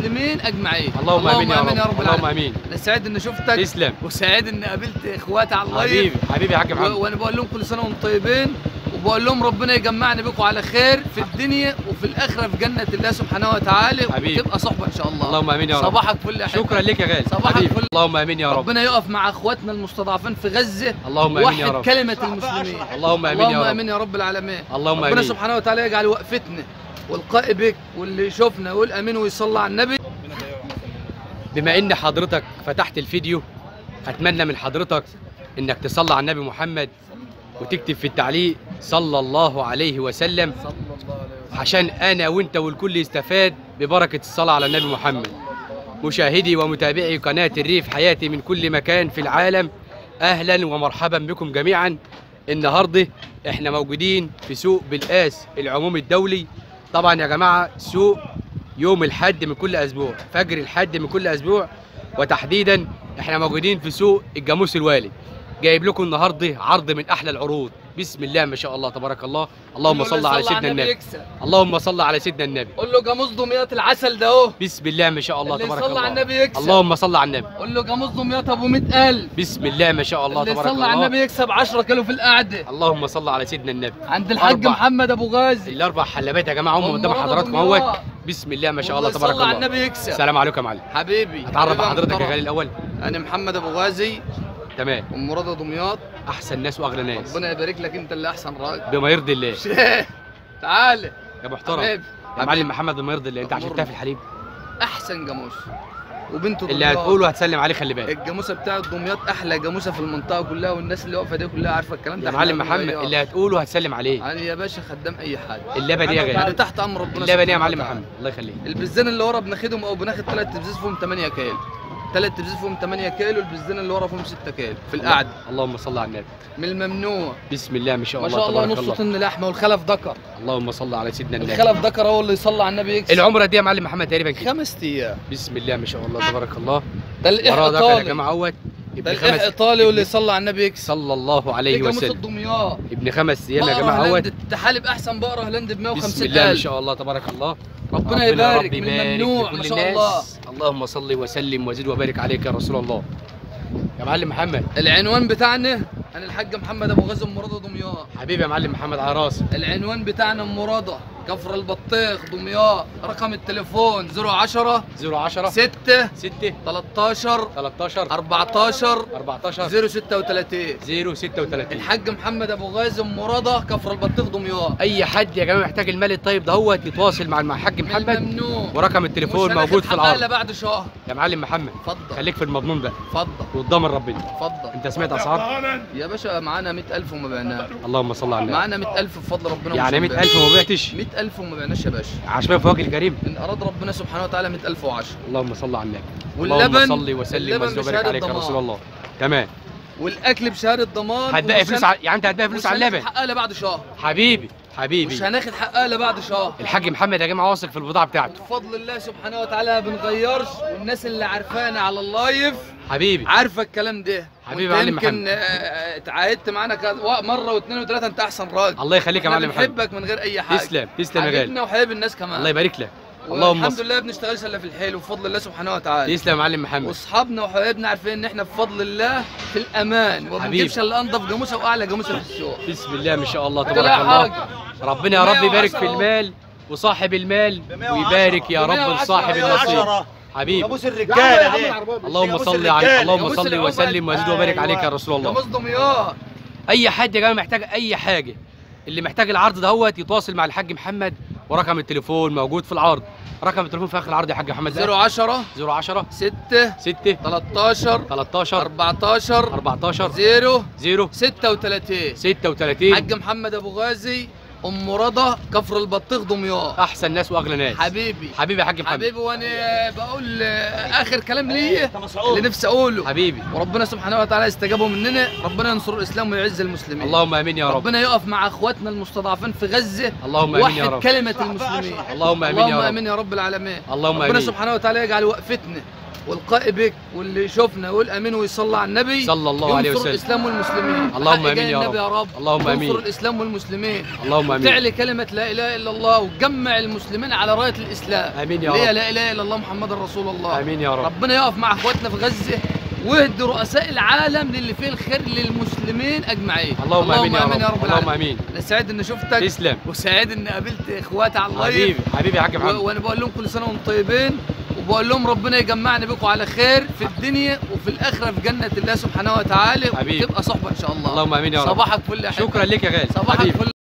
المسلمين اجمعين اللهم امين يا رب امين يا رب اللهم العالمين امين انا سعيد اني شفتك تسلم وسعيد اني قابلت اخواتي على اللايف حبيبي حبيبي يا حاج و- محمد وانا بقول لهم كل سنه وانتم طيبين وبقول لهم ربنا يجمعني بكم على خير في الدنيا وفي الاخره في جنه الله سبحانه وتعالى حبيبي. وتبقى صحبه ان شاء الله اللهم امين يا رب صباحك فل يا حبيبي. شكرا لك يا غالي صباحك حبيبي فل. اللهم امين يا رب ربنا يقف مع اخواتنا المستضعفين في غزه اللهم امين يا وحد رب كلمه المسلمين اللهم امين يا اللهم رب امين يا رب العالمين اللهم ربنا امين سبحانه وتعالى يجعل وقفتنا والقائي بك واللي يشوفنا يقول امين ويصلى على النبي بما ان حضرتك فتحت الفيديو اتمنى من حضرتك انك تصلي على النبي محمد وتكتب في التعليق صلى الله عليه وسلم صلى الله عليه وسلم عشان انا وانت والكل يستفاد ببركه الصلاه على النبي محمد مشاهدي ومتابعي قناه الريف حياتي من كل مكان في العالم اهلا ومرحبا بكم جميعا النهارده احنا موجودين في سوق بالقاس العمومي الدولي طبعا يا جماعه سوق يوم الحد من كل اسبوع فجر الحد من كل اسبوع وتحديدا احنا موجودين في سوق الجاموس الوالد جايب لكم النهارده عرض من احلى العروض بسم الله ما شاء الله تبارك الله اللهم صل على سيدنا النبي يكسب. اللهم صل على سيدنا النبي قول له جاموس دمياط العسل ده اهو بسم الله ما شاء الله اللي تبارك يصلي الله على النبي يكسب. اللهم صل على النبي قول له جاموس دمياط ابو 100000 بسم الله ما شاء الله اللي تبارك يصلي على الله النبي يكسب 10 كيلو في القعده اللهم صل على سيدنا النبي عند الحاج أربع. محمد ابو غازي الاربع حلبات يا جماعه هم هم قدام مرضى حضراتكم دمياط. اهوت بسم الله ما شاء الله واللي تبارك يصلي على الله النبي يكسب السلام عليكم يا معلم حبيبي اتعرف حبيبي على حضرتك يا محترم. غالي الاول انا محمد ابو غازي تمام ام مراد دمياط احسن ناس واغلى ناس ربنا يبارك لك انت اللي احسن راجل بما يرضي الله تعالى يا محترم حبيبي يا معلم محمد بما يرضي الله انت أمرني. عشتها في الحليب احسن جاموس وبنته اللي دمياط. هتقوله هتسلم عليه خلي بالك الجاموسه بتاعت دمياط احلى جاموسه في المنطقه كلها والناس اللي واقفه دي كلها عارفه الكلام ده يا معلم إحنا محمد دمياط. اللي هتقوله هتسلم عليه انا يا باشا خدام اي حد اللبن ايه يا انا غالي تحت امر ربنا اللبن ايه يا سبحانه معلم وتعالى. محمد الله يخليك البزان اللي ورا بناخدهم او بناخد ثلاث تبزيز فيهم 8 كيلو ثلاث تبزيز فيهم 8 كيلو البزان اللي ورا فيهم 6 كيلو في القعده اللهم صل على النبي من الممنوع بسم الله ما شاء ما الله شاء الله تبارك نص الله طن لحمه والخلف ذكر اللهم صل على سيدنا النبي الخلف ذكر هو اللي يصلي على النبي يكسب العمره دي يا معلم محمد تقريبا كده خمس ايام بسم الله ما شاء الله تبارك الله ده وراه الاح ده يا ايطالي جماعه اهوت ده ابن الاح خمس ايطالي واللي يصلي على النبي يكسب صلى الله عليه جاموسة وسلم دمياط ابن خمس ايام يا بقرة جماعه اهوت هولند تحالب احسن بقره هولند ب بسم 150 الله ما الف شاء الله تبارك الله ربنا يا يبارك رب من يبارك الممنوع لكل ما شاء الناس. الله اللهم صل وسلم وزد وبارك عليك يا رسول الله يا معلم محمد العنوان بتاعنا انا الحاج محمد ابو غازي ام مراد دمياط حبيبي يا معلم محمد على راسي العنوان بتاعنا ام مراد كفر البطيخ دمياط رقم التليفون 010 010 6 6 13 13 14 14 036 036 الحاج محمد ابو غازي ام مراد كفر البطيخ دمياط اي حد يا جماعه محتاج المال الطيب دهوت يتواصل مع مع الحاج من محمد الممنوع ورقم التليفون موجود في الا العرض بعد شهر يا معلم محمد اتفضل خليك في المضمون بقى اتفضل وتضامن ربنا اتفضل انت سمعت اسعار يا باشا معانا 100000 وما بعناش اللهم صل على النبي معانا 100000 بفضل ربنا يعني ومش 100000 وما بعتش 100000 وما بعناش يا باشا عشان فواكه الكريم ان اراد ربنا سبحانه وتعالى 100010 اللهم صل على النبي واللبن- اللهم صل وسلم اللبن وزد وبارك بشهادة عليك يا ضمان. رسول الله تمام والاكل بشهاده ضمان هتبقى ومش فلوس هن- ع... يعني انت هتبقى فلوس مش على هناخد اللبن حقها الا بعد شهر حبيبي مش حبيبي هناخد حقها الا بعد شهر الحاج محمد يا جماعه واثق في البضاعه بتاعته بفضل الله سبحانه وتعالى ما بنغيرش والناس اللي عارفانا على اللايف حبيبي عارفه الكلام ده حبيبي وانت معلم يمكن آه، اتعاهدت معانا كذا- وا- مره واثنين وثلاثه انت احسن راجل الله يخليك يا احنا معلم محمد بنحبك من غير اي حاجه تسلم تسلم يا غالي حبيبنا وحبيب الناس كمان الله يبارك لك اللهم الحمد صل لله بنشتغلش الا في الحلو بفضل الله سبحانه وتعالى تسلم يا معلم محمد واصحابنا وحبايبنا عارفين ان احنا بفضل الله في الامان وما حبيبي. بنجيبش الا انضف جاموسه واعلى جاموسه في السوق بسم الله ما شاء الله ولا تبارك الله حاجة. ربنا يا رب يبارك في 110 المال وصاحب المال ويبارك يا رب 110 لصاحب يا النصيب عشرة. حبيبي ابوس الرجاله دي اللهم أبوس صل الرجالة. على اللهم جاموس صل العمر. وسلم وزد وبارك أيوة. عليك يا رسول الله جاموس دمياط اي حد يا جماعه محتاج اي حاجه اللي محتاج العرض دهوت يتواصل مع الحاج محمد ورقم التليفون موجود في العرض رقم التليفون في اخر العرض يا حاج محمد 010 010 6 6 13 13 14 14 0 0 36 36 حاج محمد ابو غازي ام رضا كفر البطيخ دمياط احسن ناس واغلى ناس حبيبي حبيبي يا حاج محمد حبيبي وانا بقول آه، اخر كلام ليا أنت مسعود. اللي نفسي اقوله حبيبي وربنا سبحانه وتعالى يستجابه مننا ربنا ينصر الاسلام ويعز المسلمين اللهم امين يا رب ربنا يقف مع اخواتنا المستضعفين في غزه اللهم امين يا وحد رب كلمه المسلمين اللهم امين اللهم يا رب امين يا رب العالمين اللهم ربنا امين سبحانه وتعالى يجعل وقفتنا والقائي بك واللي يشوفنا يقول امين ويصلي على النبي صلى الله عليه ينصر وسلم. الاسلام والمسلمين اللهم بحق آمين جاي يا النبي يا رب اللهم آمين. ينصر الاسلام والمسلمين اللهم امين تعلي كلمة لا إله إلا الله وتجمع المسلمين على راية الإسلام آمين يا اللي هي رب. لا إله إلا الله محمد رسول الله امين يا رب ربنا يقف مع إخواتنا في غزة ويهدي رؤساء العالم للي فيه الخير للمسلمين أجمعين اللهم امين يا رب يا رب اللهم العالمين امين أنا سعيد إني شفتك تسلم وسعيد إني قابلت إخواتي على اللايف حبيبي حبيبي يا حاج و- محمد وأنا بقول لهم كل سنة وأنتم طيبين وبقول لهم ربنا يجمعني بكم على خير في الدنيا وفي الآخرة في جنة الله سبحانه وتعالى حبيبي. وتبقى صحبة إن شاء الله اللهم امين يا رب صباحك فل يا حبيبي. شكرا لك يا غالي صباحك حبيبي. فل